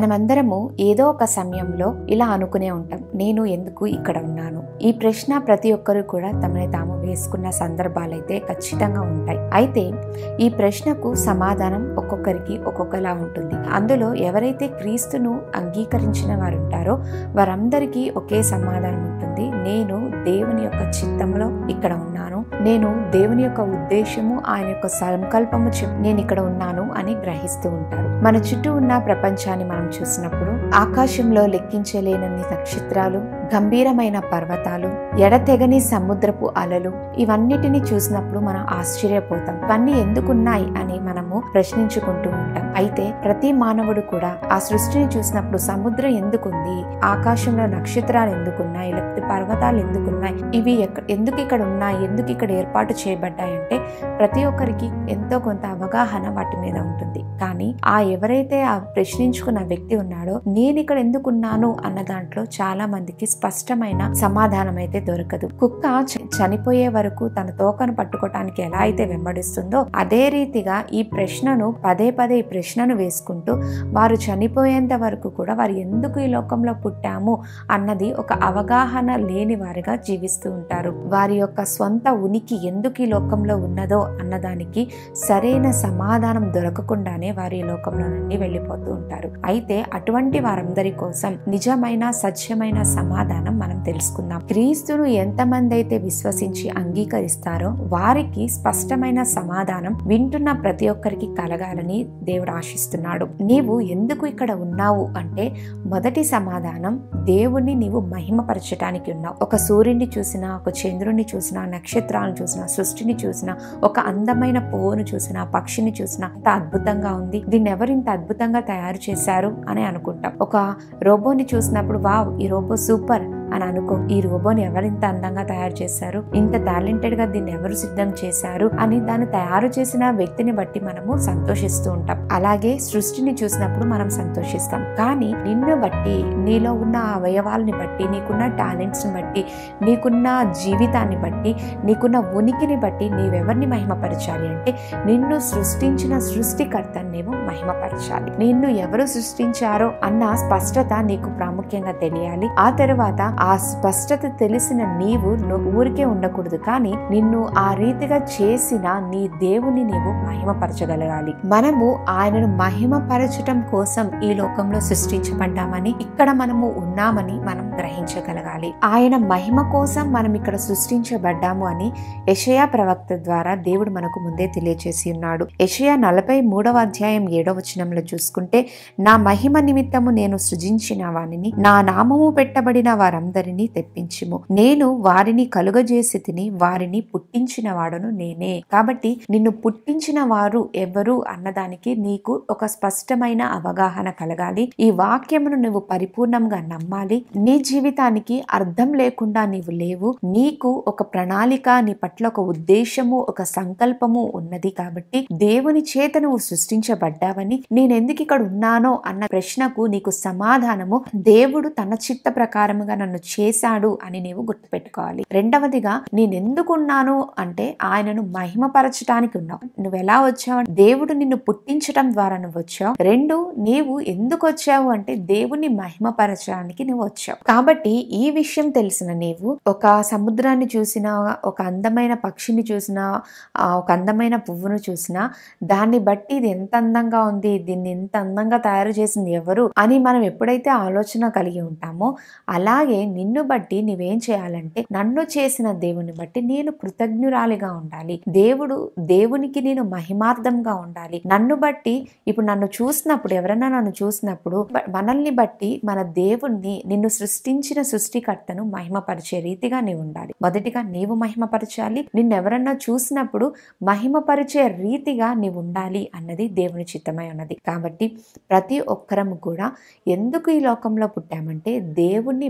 మనమందరము ఏదో ఒక సమయంలో ఇలా అనుకునే ఉంటాం నేను ఎందుకు ఇక్కడ ఉన్నాను ఈ ప్రశ్న ప్రతి ఒక్కరు కూడా తమని తాము వేసుకున్న సందర్భాలైతే ఖచ్చితంగా ఉంటాయి అయితే ఈ ప్రశ్నకు సమాధానం ఒక్కొక్కరికి ఒక్కొక్కలా ఉంటుంది అందులో ఎవరైతే క్రీస్తును అంగీకరించిన వారు ఉంటారో వారందరికీ ఒకే సమాధానం ఉంటుంది నేను దేవుని యొక్క చిత్తంలో ఇక్కడ ఉన్నాను నేను దేవుని యొక్క ఉద్దేశము ఆయన యొక్క సంకల్పము చెప్ నేను ఇక్కడ ఉన్నాను అని గ్రహిస్తూ ఉంటారు మన చుట్టూ ఉన్న ప్రపంచాన్ని మనం చూసినప్పుడు ఆకాశంలో లెక్కించలేనన్ని నక్షత్రాలు గంభీరమైన పర్వతాలు ఎడతెగని సముద్రపు అలలు ఇవన్నిటిని చూసినప్పుడు మనం ఆశ్చర్యపోతాం ఇవన్నీ ఎందుకున్నాయి అని మనము ప్రశ్నించుకుంటూ ఉంటాం అయితే ప్రతి మానవుడు కూడా ఆ సృష్టిని చూసినప్పుడు సముద్రం ఎందుకుంది ఆకాశంలో నక్షత్రాలు ఎందుకున్నాయి లేకపోతే పర్వతాలు ఎందుకున్నాయి ఇవి ఎక్క- ఎందుకు ఇక్కడ ఉన్నాయి ఎందుకు ఇక్కడ ఏర్పాటు చేయబడ్డాయి అంటే ప్రతి ఒక్కరికి ఎంతో కొంత అవగాహన వాటి మీద ఉంటుంది కానీ ఆ ఎవరైతే ఆ ప్రశ్నించుకున్న వ్యక్తి ఉన్నాడో నేను ఇక్కడ ఎందుకున్నాను అన్న దాంట్లో చాలా మందికి స్పష్టమైన సమాధానం అయితే దొరకదు కుక్క చ- చనిపోయే వరకు తన తోకను పట్టుకోవటానికి ఎలా అయితే వెంబడిస్తుందో అదే రీతిగా ఈ ప్రశ్నను పదే పదే ఈ ప్రశ్నను వేసుకుంటూ వారు చనిపోయేంత వరకు కూడా వారు ఎందుకు ఈ లోకంలో పుట్టాము అన్నది ఒక అవగాహన లేని వారిగా జీవిస్తూ ఉంటారు వారి యొక్క స్వంత ఉనికి ఎందుకు ఈ లోకంలో ఉన్నదో అన్నదానికి సరైన సమాధానం దొరకకుండానే వారు ఈ లోకంలో నుండి వెళ్ళిపోతూ ఉంటారు అయితే అటువంటి వారందరి కోసం నిజమైన సత్యమైన సమాధానం మనం తెలుసుకుందాం క్రీస్తును ఎంతమంది అయితే విశ్వసించి అంగీకరిస్తారో వారికి స్పష్టమైన సమాధానం వింటున్న ప్రతి ఒక్కరికి కలగాలని దేవుడు ఆశిస్తున్నాడు నీవు ఎందుకు ఇక్కడ ఉన్నావు అంటే మొదటి సమాధానం దేవుణ్ణి నీవు మహిమపరచటానికి ఉన్నావు ఒక సూర్యుడిని చూసినా ఒక చంద్రుడిని చూసినా నక్షత్రాలను చూసినా సృష్టిని చూసినా ఒక అందమైన పువ్వును చూసినా పక్షిని చూసినా ఎంత అద్భుతంగా ఉంది దీన్ని ఎవరు ఇంత అద్భుతంగా తయారు చేశారు అని అనుకుంటాం ఒక రోబోని చూసినప్పుడు వావ్ ఈ రోబో సూపర్ అని అనుకో ఈ రోబోని ఎవరు ఇంత అందంగా తయారు చేశారు ఇంత టాలెంటెడ్ గా దీన్ని ఎవరు సిద్ధం చేశారు అని దాన్ని తయారు చేసిన వ్యక్తిని బట్టి మనము సంతోషిస్తూ ఉంటాం అలాగే సృష్టిని చూసినప్పుడు మనం సంతోషిస్తాం కానీ నిన్ను బట్టి నీలో ఉన్న అవయవాల్ని బట్టి నీకున్న టాలెంట్స్ ని బట్టి నీకున్న జీవితాన్ని బట్టి నీకున్న ఉనికిని బట్టి నీవెవరిని మహిమపరచాలి అంటే నిన్ను సృష్టించిన సృష్టికర్తను నీవు మహిమపరచాలి నిన్ను ఎవరు సృష్టించారో అన్న స్పష్టత నీకు ప్రాముఖ్యంగా తెలియాలి ఆ తర్వాత ఆ స్పష్టత తెలిసిన నీవు ను- ఊరికే ఉండకూడదు కానీ నిన్ను ఆ రీతిగా చేసిన నీ దేవుని నీవు మహిమపరచగలగాలి మనము ఆయనను మహిమపరచటం కోసం ఈ లోకంలో సృష్టించబడ్డామని ఇక్కడ మనము ఉన్నామని మనం గ్రహించగలగాలి ఆయన మహిమ కోసం మనం ఇక్కడ సృష్టించబడ్డాము అని యెషయా ప్రవక్త ద్వారా దేవుడు మనకు ముందే తెలియచేసి ఉన్నాడు యెషయా నలభై మూడవ అధ్యాయం ఏడవ వచనంలో చూసుకుంటే నా మహిమ నిమిత్తము నేను సృజించిన వానిని నా నామము పెట్టబడిన వారందరినీ తెప్పించుము నేను వారిని కలుగజేసి తిని వారిని పుట్టించిన వాడను నేనే కాబట్టి నిన్ను పుట్టించిన వారు ఎవరు అన్నదానికి నీకు ఒక స్పష్టమైన అవగాహన కలగాలి ఈ వాక్యమును నువ్వు పరిపూర్ణంగా నమ్మాలి నీ జీవితానికి అర్థం లేకుండా నీవు లేవు నీకు ఒక ప్రణాళిక నీ పట్ల ఒక ఉద్దేశము ఒక సంకల్పము ఉన్నది కాబట్టి దేవుని చేత నువ్వు సృష్టించబడ్డావని నేనెందుకు ఇక్కడ ఉన్నానో అన్న ప్రశ్నకు నీకు సమాధానము దేవుడు తన చిత్త ప్రకారముగా నన్ను చేశాడు అని నీవు గుర్తుపెట్టుకోవాలి రెండవదిగా నేనెందుకు ఉన్నాను అంటే ఆయనను మహిమపరచడానికి ఉన్నావు నువ్వు ఎలా వచ్చావు అంటే దేవుడు నిన్ను పుట్టించడం ద్వారా నువ్వు వచ్చావు రెండు నీవు ఎందుకు వచ్చావు అంటే దేవుని మహిమపరచడానికి నువ్వు వచ్చావు కాబట్టి ఈ విషయం తెలిసిన నీవు ఒక సముద్రాన్ని చూసినా ఒక అందమైన పక్షిని చూసినా ఆ, ఒక అందమైన పువ్వును చూసినా దాన్ని బట్టి ఇది ఎంత అందంగా ఉంది దీన్ని ఎంత అందంగా తయారు చేసింది ఎవరు అని మనం ఎప్పుడైతే ఆలోచన కలిగి ఉంటామో అలాగే నిన్ను బట్టి నువ్వేం చేయాలంటే నన్ను చేసిన దేవుని బట్టి నేను కృతజ్ఞురాలిగా ఉండాలి దేవుడు దేవునికి నేను మహిమార్థంగా ఉండాలి నన్ను బట్టి ఇప్పుడు నన్ను చూసినప్పుడు ఎవరైనా నన్ను చూసినప్పుడు బ- మనల్ని బట్టి మన దేవుణ్ణి నిన్ను సృష్టించిన సృష్టికర్తను మహిమపరిచే రీతిగా నీవు ఉండాలి మొదటిగా నీవు మహిమపరచాలి నిన్ను ఎవరన్నా చూసినప్పుడు మహిమపరిచే రీతిగా నీవు ఉండాలి అన్నది దేవుని చిత్తమై ఉన్నది కాబట్టి ప్రతి ఒక్కరము కూడా ఎందుకు ఈ లోకంలో పుట్టామంటే దేవుణ్ణి మహిమ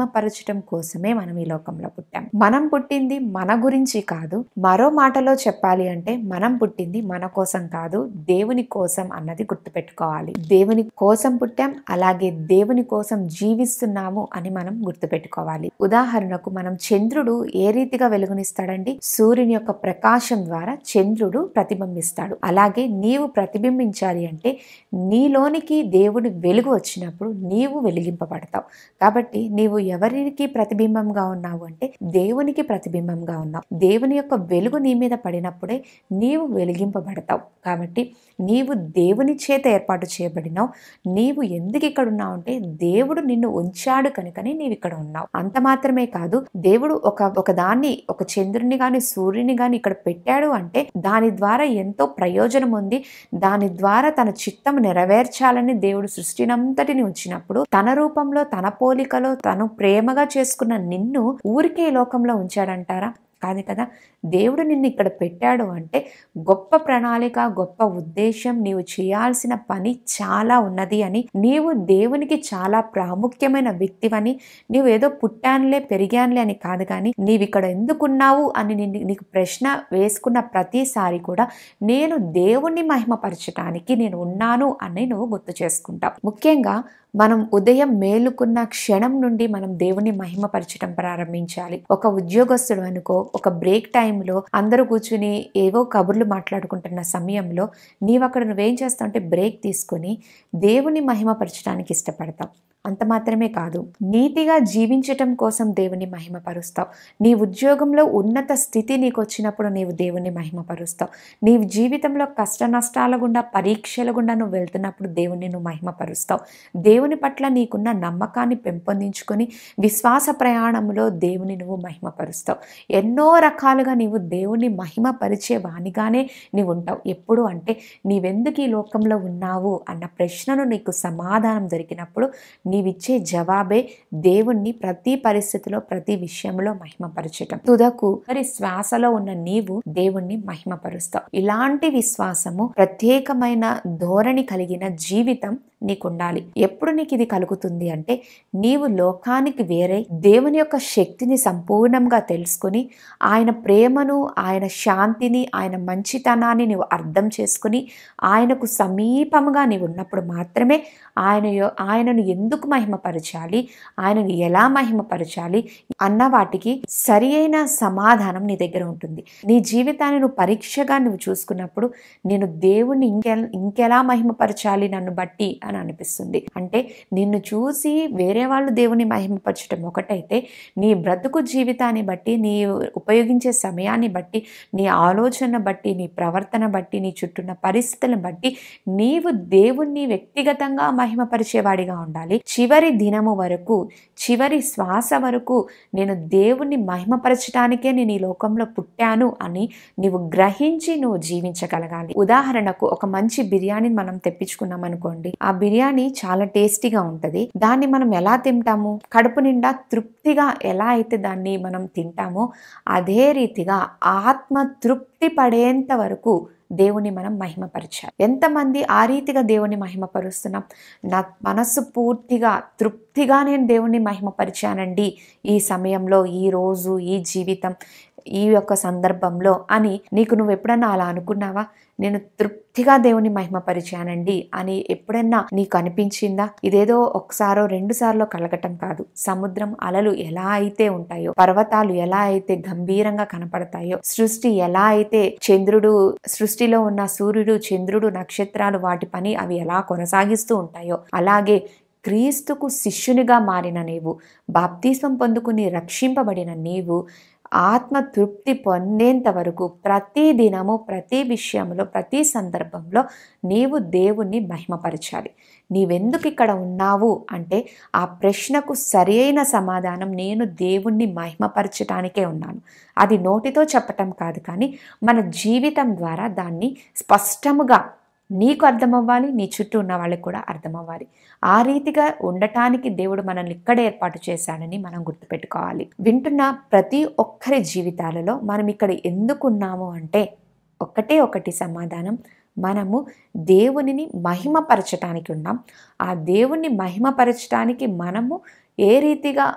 మహిమపరచడం కోసమే మనం ఈ లోకంలో పుట్టాం మనం పుట్టింది మన గురించి కాదు మరో మాటలో చెప్పాలి అంటే మనం పుట్టింది మన కోసం కాదు దేవుని కోసం అన్నది గుర్తుపెట్టుకోవాలి దేవుని కోసం పుట్టాం అలాగే దేవుని కోసం జీవిస్తున్నాము అని మనం గుర్తుపెట్టుకోవాలి ఉదాహరణకు మనం చంద్రుడు ఏ రీతిగా వెలుగునిస్తాడండి సూర్యుని యొక్క ప్రకాశం ద్వారా చంద్రుడు ప్రతిబింబిస్తాడు అలాగే నీవు ప్రతిబింబించాలి అంటే నీలోనికి దేవుడి వెలుగు వచ్చినప్పుడు నీవు వెలిగింపబడతావు కాబట్టి నీవు ఎవరికి ప్రతిబింబంగా ఉన్నావు అంటే దేవునికి ప్రతిబింబంగా ఉన్నావు దేవుని యొక్క వెలుగు నీ మీద పడినప్పుడే నీవు వెలిగింపబడతావు కాబట్టి నీవు దేవుని చేత ఏర్పాటు చేయబడినావు నీవు ఎందుకు ఇక్కడ ఉన్నావు అంటే దేవుడు నిన్ను ఉంచాడు కనుకనే నీవు ఇక్కడ ఉన్నావు అంత మాత్రమే కాదు దేవుడు ఒక ఒక దాన్ని ఒక చంద్రుని గాని సూర్యుని గాని ఇక్కడ పెట్టాడు అంటే దాని ద్వారా ఎంతో ప్రయోజనం ఉంది దాని ద్వారా తన చిత్తం నెరవేర్చాలని దేవుడు సృష్టినంతటిని ఉంచినప్పుడు తన రూపంలో తన పోలికలో తను ప్రేమగా చేసుకున్న నిన్ను ఊరికే ఈ లోకంలో ఉంచాడంటారా కాదు కదా దేవుడు నిన్ను ఇక్కడ పెట్టాడు అంటే గొప్ప ప్రణాళిక గొప్ప ఉద్దేశం నీవు చేయాల్సిన పని చాలా ఉన్నది అని నీవు దేవునికి చాలా ప్రాముఖ్యమైన వ్యక్తివని నీవు ఏదో పుట్టానులే పెరిగానులే అని కాదు కానీ నీవు ఇక్కడ ఎందుకున్నావు అని నిన్ను నీకు ప్రశ్న వేసుకున్న ప్రతిసారి కూడా నేను దేవుణ్ణి మహిమపరచడానికి నేను ఉన్నాను అని నువ్వు గుర్తు చేసుకుంటావు ముఖ్యంగా మనం ఉదయం మేలుకున్న క్షణం నుండి మనం దేవుని మహిమపరచడం ప్రారంభించాలి ఒక ఉద్యోగస్తుడు అనుకో ఒక బ్రేక్ టైంలో అందరూ కూర్చుని ఏవో కబుర్లు మాట్లాడుకుంటున్న సమయంలో నీవు అక్కడ నువ్వేం చేస్తావు అంటే బ్రేక్ తీసుకొని దేవుని మహిమపరచడానికి ఇష్టపడతావు అంత మాత్రమే కాదు నీతిగా జీవించటం కోసం దేవుని మహిమపరుస్తావు నీ ఉద్యోగంలో ఉన్నత స్థితి నీకు వచ్చినప్పుడు నీవు దేవుని మహిమపరుస్తావు నీ జీవితంలో కష్ట నష్టాల గుండా పరీక్షల గుండా నువ్వు వెళ్తున్నప్పుడు దేవుని నువ్వు మహిమపరుస్తావు దేవుని పట్ల నీకున్న నమ్మకాన్ని పెంపొందించుకొని విశ్వాస ప్రయాణంలో దేవుని నువ్వు మహిమపరుస్తావు ఎన్నో రకాలుగా నీవు దేవుని మహిమపరిచే వానిగానే నీవు ఉంటావు ఎప్పుడు అంటే నీవెందుకు ఈ లోకంలో ఉన్నావు అన్న ప్రశ్నను నీకు సమాధానం దొరికినప్పుడు నీవిచ్చే జవాబే దేవుణ్ణి ప్రతి పరిస్థితిలో ప్రతి విషయంలో మహిమపరచటం తుదకు మరి శ్వాసలో ఉన్న నీవు దేవుణ్ణి మహిమపరుస్తావు ఇలాంటి విశ్వాసము ప్రత్యేకమైన ధోరణి కలిగిన జీవితం నీకు ఉండాలి ఎప్పుడు నీకు ఇది కలుగుతుంది అంటే నీవు లోకానికి వేరే దేవుని యొక్క శక్తిని సంపూర్ణంగా తెలుసుకుని ఆయన ప్రేమను ఆయన శాంతిని ఆయన మంచితనాన్ని నీవు అర్థం చేసుకుని ఆయనకు సమీపంగా నీవు ఉన్నప్పుడు మాత్రమే ఆయన యొ- ఆయనను ఎందుకు మహిమపరచాలి ఆయనను ఎలా మహిమపరచాలి అన్న వాటికి సరి అయిన సమాధానం నీ దగ్గర ఉంటుంది నీ జీవితాన్ని నువ్వు పరీక్షగా నువ్వు చూసుకున్నప్పుడు నేను దేవుణ్ణి ఇంకె ఇంకెలా మహిమపరచాలి నన్ను బట్టి అని అనిపిస్తుంది అంటే నిన్ను చూసి వేరే వాళ్ళు దేవుని మహిమపరచడం ఒకటైతే నీ బ్రతుకు జీవితాన్ని బట్టి నీ ఉపయోగించే సమయాన్ని బట్టి నీ ఆలోచన బట్టి నీ ప్రవర్తన బట్టి నీ చుట్టూన్న పరిస్థితులను బట్టి నీవు దేవుణ్ణి వ్యక్తిగతంగా మహిమపరిచేవాడిగా ఉండాలి చివరి దినము వరకు చివరి శ్వాస వరకు నేను దేవుణ్ణి మహిమపరచడానికే నేను ఈ లోకంలో పుట్టాను అని నీవు గ్రహించి నువ్వు జీవించగలగాలి ఉదాహరణకు ఒక మంచి బిర్యానీని మనం తెప్పించుకున్నాం అనుకోండి ఆ బిర్యానీ చాలా టేస్టీగా ఉంటది దాన్ని మనం ఎలా తింటాము కడుపు నిండా తృప్తిగా ఎలా అయితే దాన్ని మనం తింటామో అదే రీతిగా ఆత్మ తృప్తి పడేంత వరకు దేవుని మనం మహిమపరచాలి ఎంతమంది ఆ రీతిగా దేవుని మహిమపరుస్తున్నాం నా మనస్సు పూర్తిగా తృప్తిగా నేను దేవుని మహిమపరిచానండి ఈ సమయంలో ఈ రోజు ఈ జీవితం ఈ యొక్క సందర్భంలో అని నీకు నువ్వు ఎప్పుడన్నా అలా అనుకున్నావా నేను తృప్తిగా దేవుని మహిమపరిచానండి అని ఎప్పుడన్నా నీకు అనిపించిందా ఇదేదో ఒకసారో రెండు సార్లు కలగటం కాదు సముద్రం అలలు ఎలా అయితే ఉంటాయో పర్వతాలు ఎలా అయితే గంభీరంగా కనపడతాయో సృష్టి ఎలా అయితే చంద్రుడు సృష్టిలో ఉన్న సూర్యుడు చంద్రుడు నక్షత్రాలు వాటి పని అవి ఎలా కొనసాగిస్తూ ఉంటాయో అలాగే క్రీస్తుకు శిష్యునిగా మారిన నీవు బాప్తిస్వం పొందుకుని రక్షింపబడిన నీవు ఆత్మ తృప్తి పొందేంత వరకు ప్రతి దినము ప్రతి విషయంలో ప్రతి సందర్భంలో నీవు దేవుణ్ణి మహిమపరచాలి నీవెందుకు ఇక్కడ ఉన్నావు అంటే ఆ ప్రశ్నకు సరి అయిన సమాధానం నేను దేవుణ్ణి మహిమపరచటానికే ఉన్నాను అది నోటితో చెప్పటం కాదు కానీ మన జీవితం ద్వారా దాన్ని స్పష్టముగా నీకు అర్థమవ్వాలి నీ చుట్టూ ఉన్న వాళ్ళకి కూడా అర్థమవ్వాలి ఆ రీతిగా ఉండటానికి దేవుడు మనల్ని ఇక్కడ ఏర్పాటు చేశాడని మనం గుర్తుపెట్టుకోవాలి వింటున్న ప్రతి ఒక్కరి జీవితాలలో మనం ఇక్కడ ఎందుకున్నాము అంటే ఒకటే ఒకటి సమాధానం మనము దేవునిని మహిమపరచటానికి ఉన్నాం ఆ దేవుణ్ణి మహిమపరచటానికి మనము ఏ రీతిగా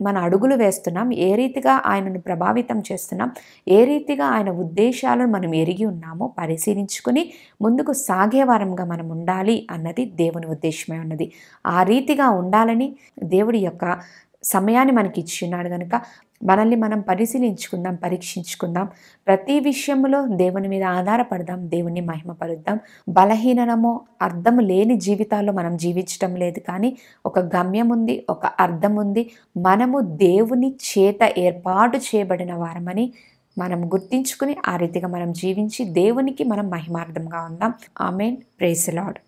మన అడుగులు వేస్తున్నాం ఏ రీతిగా ఆయనను ప్రభావితం చేస్తున్నాం ఏ రీతిగా ఆయన ఉద్దేశాలను మనం ఎరిగి ఉన్నామో పరిశీలించుకుని ముందుకు సాగే వారంగా మనం ఉండాలి అన్నది దేవుని ఉద్దేశమే ఉన్నది ఆ రీతిగా ఉండాలని దేవుడి యొక్క సమయాన్ని మనకి ఇచ్చిన్నాడు కనుక మనల్ని మనం పరిశీలించుకుందాం పరీక్షించుకుందాం ప్రతి విషయంలో దేవుని మీద ఆధారపడదాం దేవుని మహిమపరుద్దాం బలహీనమో అర్థం లేని జీవితాల్లో మనం జీవించటం లేదు కానీ ఒక గమ్యం ఉంది ఒక అర్థం ఉంది మనము దేవుని చేత ఏర్పాటు చేయబడిన వారమని మనం గుర్తించుకుని ఆ రీతిగా మనం జీవించి దేవునికి మనం మహిమార్థంగా ఉందాం ఆమెన్ ప్రేస్ లాడ్